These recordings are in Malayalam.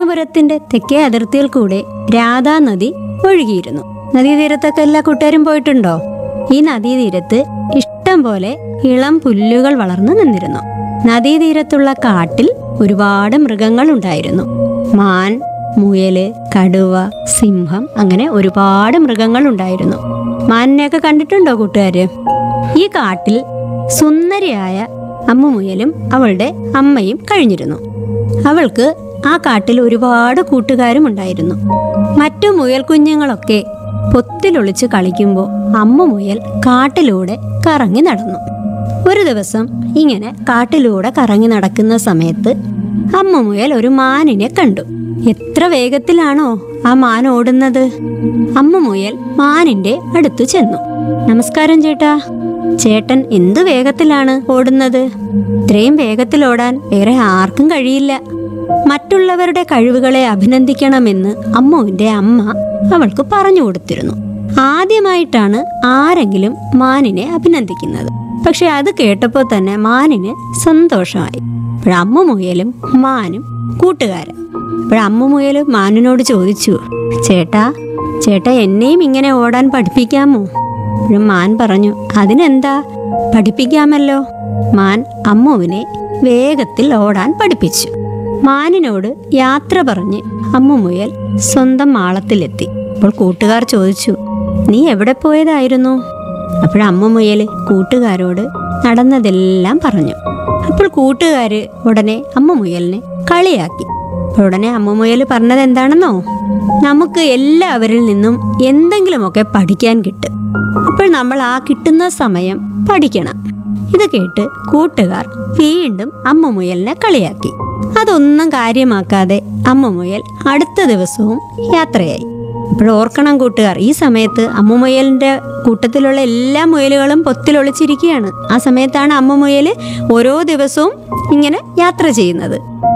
ഹസ്തിനാപുരത്തിന്റെ തെക്കേ അതിർത്തിയിൽ കൂടെ രാധാ നദി ഒഴുകിയിരുന്നു നദീതീരത്തൊക്കെ എല്ലാ കൂട്ടുകാരും പോയിട്ടുണ്ടോ ഈ നദീതീരത്ത് ഇഷ്ടം പോലെ ഇളം പുല്ലുകൾ വളർന്നു നിന്നിരുന്നു നദീതീരത്തുള്ള കാട്ടിൽ ഒരുപാട് മൃഗങ്ങൾ ഉണ്ടായിരുന്നു മാൻ മുയല് കടുവ സിംഹം അങ്ങനെ ഒരുപാട് മൃഗങ്ങൾ ഉണ്ടായിരുന്നു മാനിനെയൊക്കെ കണ്ടിട്ടുണ്ടോ കൂട്ടുകാര് ഈ കാട്ടിൽ സുന്ദരിയായ അമ്മുമുയലും അവളുടെ അമ്മയും കഴിഞ്ഞിരുന്നു അവൾക്ക് ആ കാട്ടിൽ ഒരുപാട് കൂട്ടുകാരും ഉണ്ടായിരുന്നു മറ്റു മുയൽ കുഞ്ഞുങ്ങളൊക്കെ പൊത്തിലൊളിച്ച് കളിക്കുമ്പോൾ അമ്മ മുയൽ കാട്ടിലൂടെ കറങ്ങി നടന്നു ഒരു ദിവസം ഇങ്ങനെ കാട്ടിലൂടെ കറങ്ങി നടക്കുന്ന സമയത്ത് അമ്മ മുയൽ ഒരു മാനിനെ കണ്ടു എത്ര വേഗത്തിലാണോ ആ മാൻ ഓടുന്നത് അമ്മ മുയൽ മാനിന്റെ അടുത്തു ചെന്നു നമസ്കാരം ചേട്ടാ ചേട്ടൻ എന്ത് വേഗത്തിലാണ് ഓടുന്നത് ഇത്രയും വേഗത്തിൽ ഓടാൻ വേറെ ആർക്കും കഴിയില്ല മറ്റുള്ളവരുടെ കഴിവുകളെ അഭിനന്ദിക്കണമെന്ന് അമ്മുവിന്റെ അമ്മ അവൾക്ക് പറഞ്ഞു കൊടുത്തിരുന്നു ആദ്യമായിട്ടാണ് ആരെങ്കിലും മാനിനെ അഭിനന്ദിക്കുന്നത് പക്ഷെ അത് കേട്ടപ്പോൾ തന്നെ മാനിന് സന്തോഷമായി അമ്മ മുയലും മാനും കൂട്ടുകാരൻ അമ്മ മുയലും മാനിനോട് ചോദിച്ചു ചേട്ടാ ചേട്ടാ എന്നെയും ഇങ്ങനെ ഓടാൻ പഠിപ്പിക്കാമോ അപ്പോഴും മാൻ പറഞ്ഞു അതിനെന്താ പഠിപ്പിക്കാമല്ലോ മാൻ അമ്മുവിനെ വേഗത്തിൽ ഓടാൻ പഠിപ്പിച്ചു മാനിനോട് യാത്ര പറഞ്ഞ് അമ്മുമുയൽ സ്വന്തം മാളത്തിലെത്തി അപ്പോൾ കൂട്ടുകാർ ചോദിച്ചു നീ എവിടെ പോയതായിരുന്നു അപ്പോൾ അമ്മുമുയൽ കൂട്ടുകാരോട് നടന്നതെല്ലാം പറഞ്ഞു അപ്പോൾ കൂട്ടുകാര് ഉടനെ അമ്മുമുയലിനെ കളിയാക്കി അപ്പോൾ ഉടനെ അമ്മുമുയൽ പറഞ്ഞത് എന്താണെന്നോ നമുക്ക് എല്ലാവരിൽ നിന്നും എന്തെങ്കിലുമൊക്കെ പഠിക്കാൻ കിട്ടും അപ്പോൾ നമ്മൾ ആ കിട്ടുന്ന സമയം പഠിക്കണം ഇത് കേട്ട് കൂട്ടുകാർ വീണ്ടും അമ്മുമുയലിനെ കളിയാക്കി അതൊന്നും കാര്യമാക്കാതെ അമ്മുമുയൽ അടുത്ത ദിവസവും യാത്രയായി അപ്പോൾ ഓർക്കണം കൂട്ടുകാർ ഈ സമയത്ത് അമ്മുമുയലിന്റെ കൂട്ടത്തിലുള്ള എല്ലാ മുയലുകളും പൊത്തിലൊളിച്ചിരിക്കുകയാണ് ആ സമയത്താണ് അമ്മുമുയൽ ഓരോ ദിവസവും ഇങ്ങനെ യാത്ര ചെയ്യുന്നത്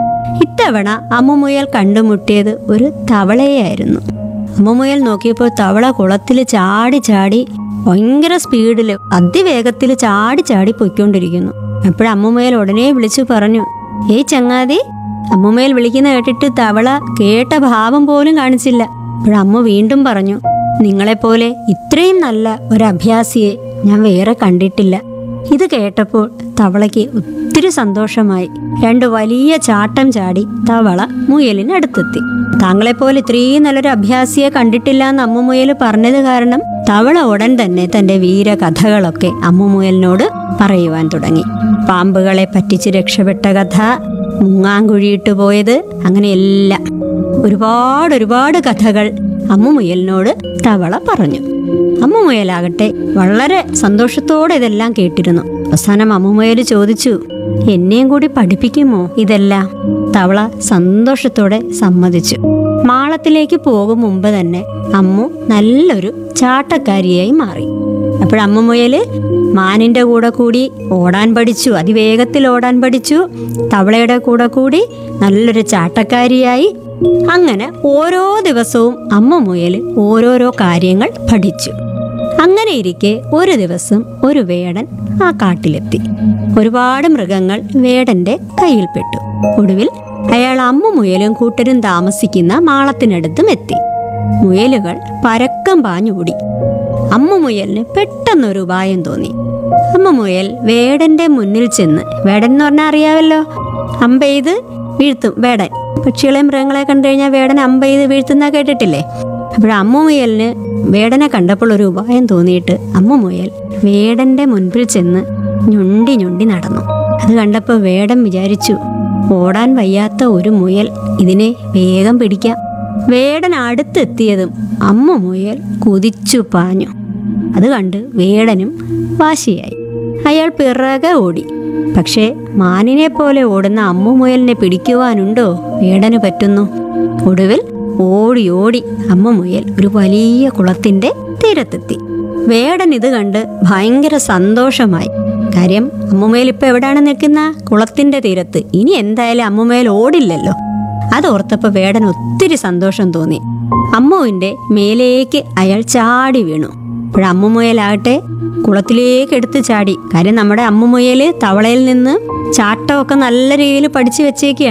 ഇത്തവണ അമ്മുമുയൽ കണ്ടുമുട്ടിയത് ഒരു തവളയായിരുന്നു അമ്മുമുയൽ നോക്കിയപ്പോൾ തവള കുളത്തിൽ ചാടി ചാടി ഭയങ്കര സ്പീഡിൽ അതിവേഗത്തിൽ ചാടി ചാടി പൊയ്ക്കൊണ്ടിരിക്കുന്നു അപ്പോൾ അമ്മുമുയൽ ഉടനെ വിളിച്ചു പറഞ്ഞു ഏയ് ചങ്ങാതി അമ്മുമേൽ വിളിക്കുന്ന കേട്ടിട്ട് തവള കേട്ട ഭാവം പോലും കാണിച്ചില്ല അപ്പോൾ അമ്മ വീണ്ടും പറഞ്ഞു നിങ്ങളെപ്പോലെ ഇത്രയും നല്ല ഒരു അഭ്യാസിയെ ഞാൻ വേറെ കണ്ടിട്ടില്ല ഇത് കേട്ടപ്പോൾ തവളയ്ക്ക് ഒത്തിരി സന്തോഷമായി രണ്ട് വലിയ ചാട്ടം ചാടി തവള മുയലിനടുത്തെത്തി താങ്കളെപ്പോലെ ഇത്രയും നല്ലൊരു അഭ്യാസിയെ കണ്ടിട്ടില്ല എന്ന് അമ്മുമുയൽ പറഞ്ഞത് കാരണം തവള ഉടൻ തന്നെ തന്റെ വീരകഥകളൊക്കെ അമ്മുമുയലിനോട് പറയുവാൻ തുടങ്ങി പാമ്പുകളെ പറ്റിച്ച് രക്ഷപ്പെട്ട കഥ മുങ്ങാങ്കുഴിയിട്ട് പോയത് അങ്ങനെ എല്ലാം ഒരുപാട് ഒരുപാട് കഥകൾ അമ്മുമുയലിനോട് തവള പറഞ്ഞു അമ്മുമുയലാകട്ടെ വളരെ സന്തോഷത്തോടെ ഇതെല്ലാം കേട്ടിരുന്നു അവസാനം അമ്മുമുയൽ ചോദിച്ചു എന്നെയും കൂടി പഠിപ്പിക്കുമോ ഇതെല്ലാം തവള സന്തോഷത്തോടെ സമ്മതിച്ചു മാളത്തിലേക്ക് പോകും മുമ്പ് തന്നെ അമ്മു നല്ലൊരു ചാട്ടക്കാരിയായി മാറി അപ്പോഴമ്മുമുയല് മാനിന്റെ കൂടെ കൂടി ഓടാൻ പഠിച്ചു അതിവേഗത്തിൽ ഓടാൻ പഠിച്ചു തവളയുടെ കൂടെ കൂടി നല്ലൊരു ചാട്ടക്കാരിയായി അങ്ങനെ ഓരോ ദിവസവും അമ്മ മുയൽ ഓരോരോ കാര്യങ്ങൾ പഠിച്ചു അങ്ങനെ ഇരിക്കെ ഒരു ദിവസം ഒരു വേടൻ ആ കാട്ടിലെത്തി ഒരുപാട് മൃഗങ്ങൾ വേടന്റെ കയ്യിൽപ്പെട്ടു ഒടുവിൽ അയാൾ അമ്മ മുയലും കൂട്ടരും താമസിക്കുന്ന മാളത്തിനടുത്തും എത്തി മുയലുകൾ പരക്കം പാഞ്ഞോടി അമ്മ മുയലിന് പെട്ടെന്നൊരു ഉപായം തോന്നി അമ്മ മുയൽ വേടന്റെ മുന്നിൽ ചെന്ന് വേടൻ എന്ന് പറഞ്ഞാൽ അറിയാവല്ലോ അമ്പെയ്ത് വീഴ്ത്തും വേടൻ പക്ഷികളെ മൃഗങ്ങളെ കണ്ടു കഴിഞ്ഞാൽ വേടൻ അമ്പെയ്ത് വീഴ്ത്തുന്ന കേട്ടിട്ടില്ലേ അപ്പോൾ അമ്മ മുയലിന് വേടനെ കണ്ടപ്പോൾ ഒരു ഉപായം തോന്നിയിട്ട് അമ്മ മുയൽ വേടന്റെ മുൻപിൽ ചെന്ന് ഞൊണ്ടി ഞൊണ്ടി നടന്നു അത് കണ്ടപ്പോൾ വേടൻ വിചാരിച്ചു ഓടാൻ വയ്യാത്ത ഒരു മുയൽ ഇതിനെ വേഗം പിടിക്കാം വേടൻ അടുത്തെത്തിയതും അമ്മ മുയൽ കുതിച്ചു പാഞ്ഞു അത് കണ്ട് വേടനും വാശിയായി അയാൾ പിറകെ ഓടി പക്ഷേ മാനിനെ പോലെ ഓടുന്ന അമ്മുമുയലിനെ പിടിക്കുവാനുണ്ടോ വേടന് പറ്റുന്നു ഒടുവിൽ ഓടി ഓടി അമ്മുമുയൽ ഒരു വലിയ കുളത്തിന്റെ തീരത്തെത്തി വേടൻ ഇത് കണ്ട് ഭയങ്കര സന്തോഷമായി കാര്യം അമ്മുമേൽ ഇപ്പൊ എവിടെയാണ് നിൽക്കുന്ന കുളത്തിന്റെ തീരത്ത് ഇനി എന്തായാലും അമ്മുമേൽ ഓടില്ലല്ലോ അതോർത്തപ്പോ വേടൻ ഒത്തിരി സന്തോഷം തോന്നി അമ്മുവിന്റെ മേലേക്ക് അയാൾ ചാടി വീണു അപ്പോഴമ്മുമുയലാകട്ടെ കുളത്തിലേക്ക് എടുത്ത് ചാടി കാര്യം നമ്മുടെ അമ്മുമുയല് തവളയിൽ നിന്ന് ചാട്ടമൊക്കെ നല്ല രീതിയിൽ പഠിച്ചു വെച്ചേക്കാണ്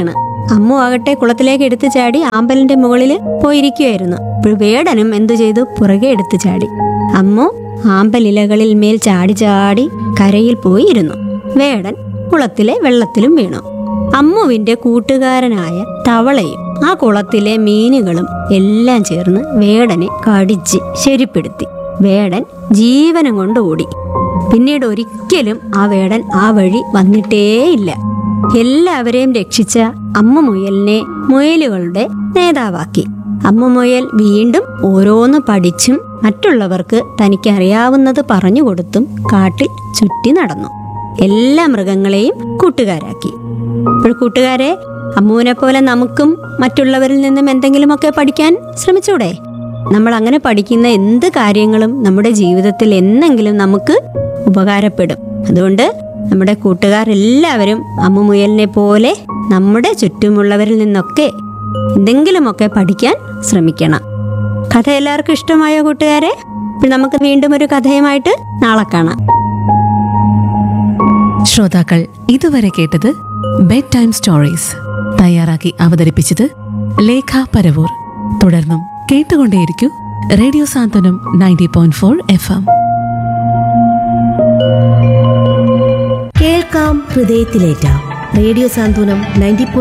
അമ്മു ആകട്ടെ കുളത്തിലേക്ക് എടുത്തു ചാടി ആമ്പലിന്റെ മുകളിൽ പോയിരിക്കുകയായിരുന്നു അപ്പോൾ വേടനും എന്തു ചെയ്തു പുറകെ എടുത്തു ചാടി അമ്മു ആമ്പലിലകളിൽ മേൽ ചാടി ചാടി കരയിൽ പോയി ഇരുന്നു വേടൻ കുളത്തിലെ വെള്ളത്തിലും വീണു അമ്മുവിന്റെ കൂട്ടുകാരനായ തവളയും ആ കുളത്തിലെ മീനുകളും എല്ലാം ചേർന്ന് വേടനെ കടിച്ച് ശരിപ്പെടുത്തി വേടൻ ജീവനം കൊണ്ട് ഓടി പിന്നീട് ഒരിക്കലും ആ വേടൻ ആ വഴി വന്നിട്ടേയില്ല എല്ലാവരെയും രക്ഷിച്ച അമ്മ മുയലിനെ മുയലുകളുടെ നേതാവാക്കി അമ്മ മുയൽ വീണ്ടും ഓരോന്ന് പഠിച്ചും മറ്റുള്ളവർക്ക് തനിക്ക് അറിയാവുന്നത് പറഞ്ഞുകൊടുത്തും കാട്ടിൽ ചുറ്റി നടന്നു എല്ലാ മൃഗങ്ങളെയും കൂട്ടുകാരാക്കി ഇപ്പോൾ കൂട്ടുകാരെ അമ്മുവിനെ പോലെ നമുക്കും മറ്റുള്ളവരിൽ നിന്നും എന്തെങ്കിലുമൊക്കെ പഠിക്കാൻ ശ്രമിച്ചൂടെ നമ്മൾ അങ്ങനെ പഠിക്കുന്ന എന്ത് കാര്യങ്ങളും നമ്മുടെ ജീവിതത്തിൽ എന്നെങ്കിലും നമുക്ക് ഉപകാരപ്പെടും അതുകൊണ്ട് നമ്മുടെ കൂട്ടുകാരെല്ലാവരും അമ്മുമുയലിനെ പോലെ നമ്മുടെ ചുറ്റുമുള്ളവരിൽ നിന്നൊക്കെ എന്തെങ്കിലുമൊക്കെ പഠിക്കാൻ ശ്രമിക്കണം കഥ എല്ലാവർക്കും ഇഷ്ടമായോ കൂട്ടുകാരെ ഇപ്പോൾ നമുക്ക് വീണ്ടും ഒരു കഥയുമായിട്ട് നാളെ കാണാം ശ്രോതാക്കൾ ഇതുവരെ കേട്ടത് ബെഡ് ടൈം സ്റ്റോറീസ് തയ്യാറാക്കി അവതരിപ്പിച്ചത് ലേഖ പരവൂർ തുടർന്നും കേട്ടുകൊണ്ടേയിരിക്കൂ radio Santhwanam ninety point four F M കേൾക്കാം ഹൃദയത്തിലേറ്റാം റേഡിയോ സാന്ത്വനം നയൻറ്റി